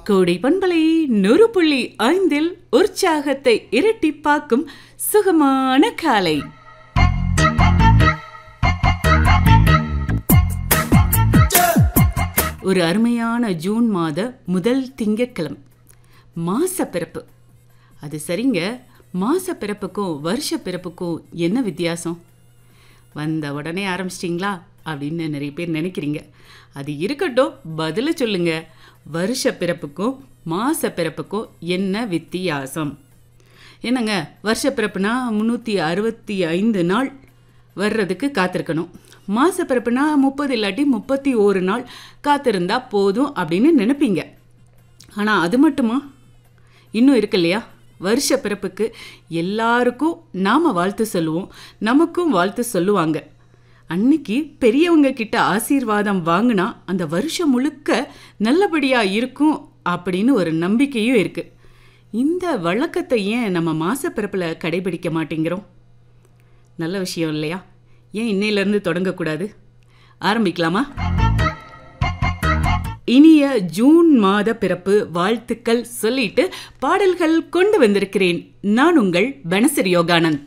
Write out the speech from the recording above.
கோடை பண்பலை நூறு புள்ளி ஐந்தில் உற்சாகத்தை இரட்டிப்பாக்கும் சுகமான காலை ஒரு அருமையான ஜூன் மாத முதல் திங்கட்கிழமை மாச பிறப்பு அது சரிங்க மாச பிறப்புக்கும் வருஷ பிறப்புக்கும் என்ன வித்தியாசம் வந்த உடனே ஆரம்பிச்சிட்டிங்களா அப்படின்னு நிறைய பேர் நினைக்கிறீங்க அது இருக்கட்டும் பதில சொல்லுங்க வருஷ பிறப்புக்கும் மாச பிறப்புக்கும் என்ன வித்தியாசம் என்னங்க வருஷ பிறப்புனா முந்நூற்றி அறுபத்தி ஐந்து நாள் வர்றதுக்கு காத்திருக்கணும் மாச பிறப்புனா முப்பது இல்லாட்டி முப்பத்தி ஒரு நாள் காத்திருந்தா போதும் அப்படின்னு நினைப்பீங்க ஆனால் அது மட்டுமா இன்னும் இருக்கு இல்லையா வருஷ பிறப்புக்கு எல்லாருக்கும் நாம் வாழ்த்து சொல்லுவோம் நமக்கும் வாழ்த்து சொல்லுவாங்க அன்னைக்கு பெரியவங்க கிட்ட ஆசீர்வாதம் வாங்கினா அந்த வருஷம் முழுக்க நல்லபடியாக இருக்கும் அப்படின்னு ஒரு நம்பிக்கையும் இருக்குது இந்த வழக்கத்தை ஏன் நம்ம மாசப்பிறப்பில் கடைபிடிக்க மாட்டேங்கிறோம் நல்ல விஷயம் இல்லையா ஏன் இன்னையிலேருந்து தொடங்கக்கூடாது ஆரம்பிக்கலாமா இனிய ஜூன் மாத பிறப்பு வாழ்த்துக்கள் சொல்லிட்டு பாடல்கள் கொண்டு வந்திருக்கிறேன் நான் உங்கள் பனசரி யோகானந்த்